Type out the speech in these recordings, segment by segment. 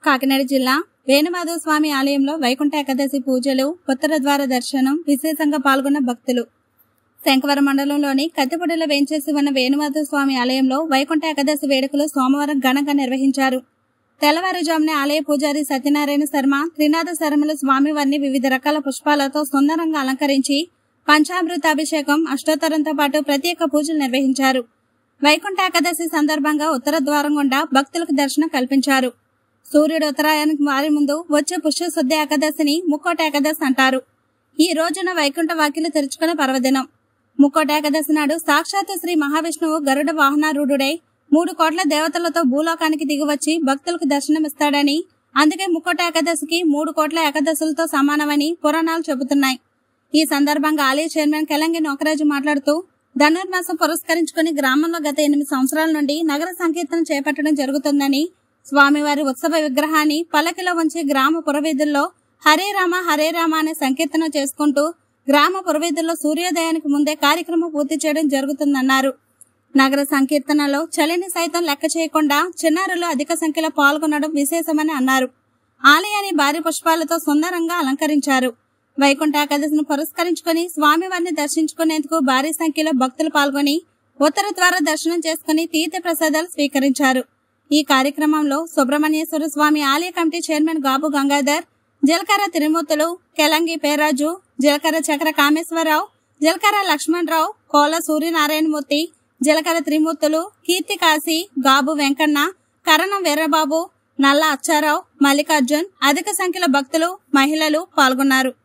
కాకినాడ జిల్లా వేణుమాధవ స్వామి ఆలయంలో వైకుంఠ ఏకాదశి పూజలు ఉత్తర ద్వార దర్శనం విశేషంగా పాల్గొన్న భక్తులు శంకవరం మండలంలోని కత్తిపూడిలో వేంచేసి ఉన్న వేణుమాధవ స్వామి ఆలయంలో వైకుంఠ ఏకాదశి వేడుకలు సోమవారం ఘనంగా నిర్వహించారు తెల్లవారుజామున ఆలయ పూజారి సత్యనారాయణ శర్మ త్రినాథ శర్మలు స్వామివారిని వివిధ రకాల పుష్పాలతో సుందరంగా అలంకరించి పంచామృతాభిషేకం అష్టోత్తరంతో పాటు ప్రత్యేక పూజలు నిర్వహించారు వైకుంఠ ఏకాదశి సందర్భంగా ఉత్తర ద్వారం గుండా భక్తులకు దర్శనం కల్పించారు సూర్యుడు ఉత్తరాయణానికి మారి ముందు వచ్చే పుష్య శుద్ధ ఏకాదశిని ముక్కోట ఏకాదశి అంటారు ఈ రోజున వైకుంఠ వాకిలు తెరుచుకునే పర్వదినం ముక్కోట ఏకాదశి నాడు సాక్షాత్ శ్రీ మహావిష్ణువు గరుడ వాహనారూఢుడై మూడు కోట్ల దేవతలతో భూలోకానికి దిగివచ్చి భక్తులకు దర్శనమిస్తాడని అందుకే ముక్కోట ఏకాదశికి మూడు కోట్ల ఏకాదశులతో సమానమని పురాణాలు చెబుతున్నాయి ఈ సందర్భంగా ఆలయ చైర్మన్ కెలంగి నోకరాజు మాట్లాడుతూ ధనుర్మాసం పురస్కరించుకుని గ్రామంలో గత ఎనిమిది సంవత్సరాల నుండి నగర సంకీర్తన చేపట్టడం జరుగుతుందని స్వామివారి ఉత్సవ విగ్రహాన్ని పల్లకిలో ఉంచి గ్రామ పురవీధుల్లో హరే రామ హరే రామ అనే సంకీర్తన చేసుకుంటూ గ్రామ పురవీధుల్లో సూర్యోదయానికి ముందే కార్యక్రమం పూర్తి చేయడం జరుగుతుందన్నారు నగర సంకీర్తనలో చలిని సైతం లెక్క చేయకుండా చిన్నారులు అధిక సంఖ్యలో పాల్గొనడం విశేషమని అన్నారు ఆలయాన్ని భారీ పుష్పాలతో సుందరంగా అలంకరించారు వైకుంఠ ఏకాదశిని పురస్కరించుకుని స్వామివారిని దర్శించుకునేందుకు భారీ సంఖ్యలో భక్తులు పాల్గొని ఉత్తర ద్వార దర్శనం చేసుకుని తీర్థ ప్రసాదాలు స్వీకరించారు ఈ కార్యక్రమంలో సుబ్రహ్మణ్యేశ్వర స్వామి ఆలయ కమిటీ చైర్మన్ గాబు గంగాధర్ జలకర తిరుమూర్తులు కెలంగి పేరాజు జలకర చక్ర కామేశ్వరరావు జలకర లక్ష్మణరావు కోల సూర్యనారాయణమూర్తి జలకర త్రిమూర్తులు కీర్తి కాశీ గాబు వెంకన్న కరణం వీరబాబు నల్ల అచ్చారావు మల్లికార్జున్ అధిక సంఖ్యలో భక్తులు మహిళలు పాల్గొన్నారు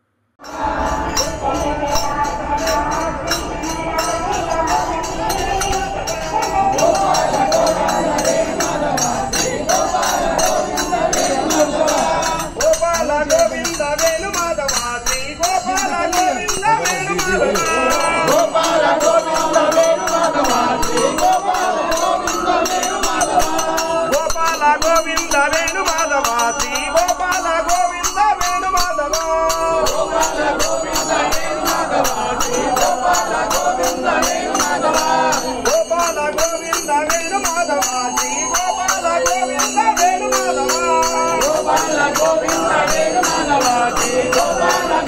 గోపాల గోవింద వేణు మాధవ శ్రీ గోపాల గోవింద వేణు మాధవ గోపాల గోవింద వేణు మాధవ శ్రీ గోపాల గోవింద వేణు మాధవ గోపాల గోవింద వేణు మాధవ శ్రీ గోపాల గోవింద వేణు మాధవ